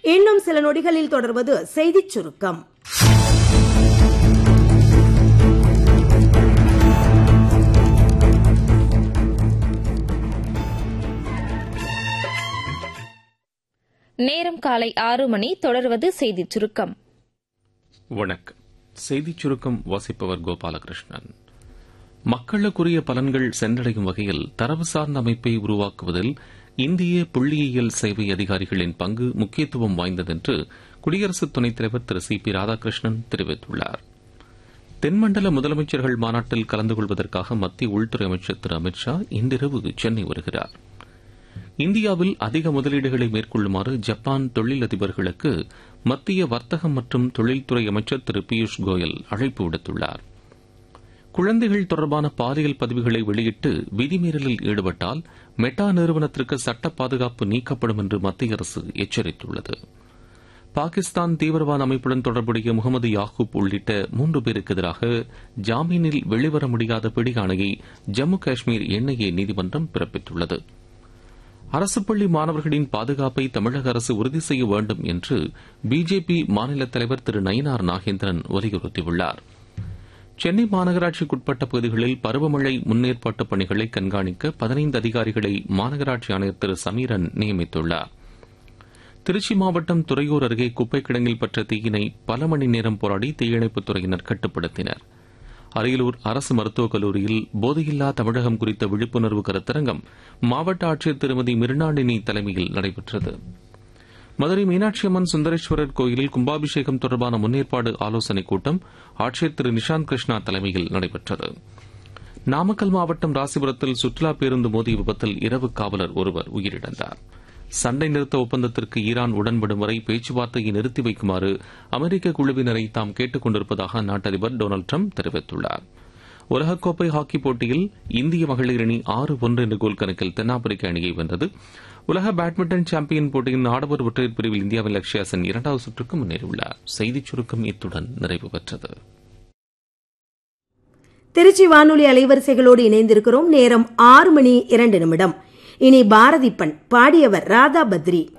இன்னும் சில நொடிகளில் தொடர்வது செய்திச் சுருக்கம் நேரம் காலை ஆறு மணி தொடர்வது செய்திச் சுருக்கம் வணக்கம் செய்திச் சுருக்கம் வாசிப்பவர் கோபாலகிருஷ்ணன் மக்களுக்குரிய பலன்கள் சென்றடையும் வகையில் தரவு சார்ந்த அமைப்பை உருவாக்குவதில் இந்திய புள்ளியியல் சேவை அதிகாரிகளின் பங்கு முக்கியத்துவம் வாய்ந்ததென்று குடியரசு துணைத் தலைவர் திரு சி பி ராதாகிருஷ்ணன் தெரிவித்துள்ளார் தென்மண்டல முதலமைச்சர்கள் மாநாட்டில் கலந்து கொள்வதற்காக மத்திய உள்துறை அமைச்சர் திரு அமித் ஷா இன்றிரவு சென்னை வருகிறார் இந்தியாவில் அதிக முதலீடுகளை மேற்கொள்ளுமாறு ஜப்பான் தொழிலதிபர்களுக்கு மத்திய வர்த்தகம் மற்றும் தொழில்துறை அமைச்சர் திரு பியூஷ் கோயல் அழைப்பு விடுத்துள்ளார் குழந்தைகள் தொடர்பான பாலியல் பதிவுகளை வெளியிட்டு விதிமீறலில் ஈடுபட்டால் மெட்டா நிறுவனத்திற்கு சட்ட பாதுகாப்பு நீக்கப்படும் என்று மத்திய அரசு எச்சரித்துள்ளது பாகிஸ்தான் தீவிரவாத அமைப்புடன் தொடர்புடைய முகமது யாகூப் உள்ளிட்ட மூன்று பேருக்கு எதிராக ஜாமீனில் வெளிவர முடியாத பிடியாணையை ஜம்மு காஷ்மீர் என்ஐஏ நீதிமன்றம் பிறப்பித்துள்ளது அரசு பள்ளி மாணவர்களின் பாதுகாப்பை தமிழக அரசு உறுதி செய்ய வேண்டும் என்று பிஜேபி மாநில தலைவர் திரு நயினார் நாகேந்திரன் வலியுறுத்தியுள்ளார் சென்னை மாநகராட்சிக்குட்பட்ட பகுதிகளில் பருவமழை முன்னேற்பாட்டு பணிகளை கண்காணிக்க பதினைந்து அதிகாரிகளை மாநகராட்சி ஆணையர் திரு சமீரன் நியமித்துள்ளார் திருச்சி மாவட்டம் துறையூர் அருகே குப்பை கிடங்கில் பற்ற தீயினை பல மணி நேரம் போராடி தீயணைப்புத் துறையினர் கட்டுப்படுத்தினர் அரியலூர் அரசு மருத்துவக் கல்லூரியில் போதையில்லா தமிழகம் குறித்த விழிப்புணர்வு கருத்தரங்கம் மாவட்ட ஆட்சியர் திருமதி மிருணாளினி தலைமையில் நடைபெற்றது மதுரை மீனாட்சி அம்மன் சுந்தரேஸ்வரர் கோயிலில் கும்பாபிஷேகம் தொடர்பான முன்னேற்பாடு ஆலோசனைக் கூட்டம் ஆட்சியர் திரு நிஷாந்த் கிருஷ்ணா தலைமையில் நடைபெற்றது நாமக்கல் மாவட்டம் ராசிபுரத்தில் சுற்றுலா பேருந்து மோதிய விபத்தில் இரவு காவலர் ஒருவர் உயிரிழந்தார் சண்டை நிறுத்த ஒப்பந்தத்திற்கு ஈரான் உடன்படும் வரை பேச்சுவார்த்தையை நிறுத்தி வைக்குமாறு அமெரிக்க குழுவினரை தாம் கேட்டுக் கொண்டிருப்பதாக அந்நாட்டு அதிபர் டொனால்டு ட்ரம்ப் தெரிவித்துள்ளார் உலகக்கோப்பை ஹாக்கி போட்டியில் இந்திய மகளிர் அணி ஆறு ஒன்று என்ற கோல் கணக்கில் தென்னாப்பிரிக்க அணியை வென்றது உலக பேட்மிண்டன் சாம்பியன் போட்டியின் ஆடவர் ஒற்றையர் பிரிவில் இந்தியாவின் லக்ஷ்யா சென் இரண்டாவது சுற்றுக்கு முன்னேறியுள்ளார் செய்திச் சுருக்கம் இத்துடன் நிறைவு பெற்றது திருச்சி வானொலி அலைவரிசைகளோடு இணைந்திருக்கிறோம் நேரம் ஆறு மணி இரண்டு நிமிடம் இனி பாரதி பண் பாடியவர் ராதா பத்ரி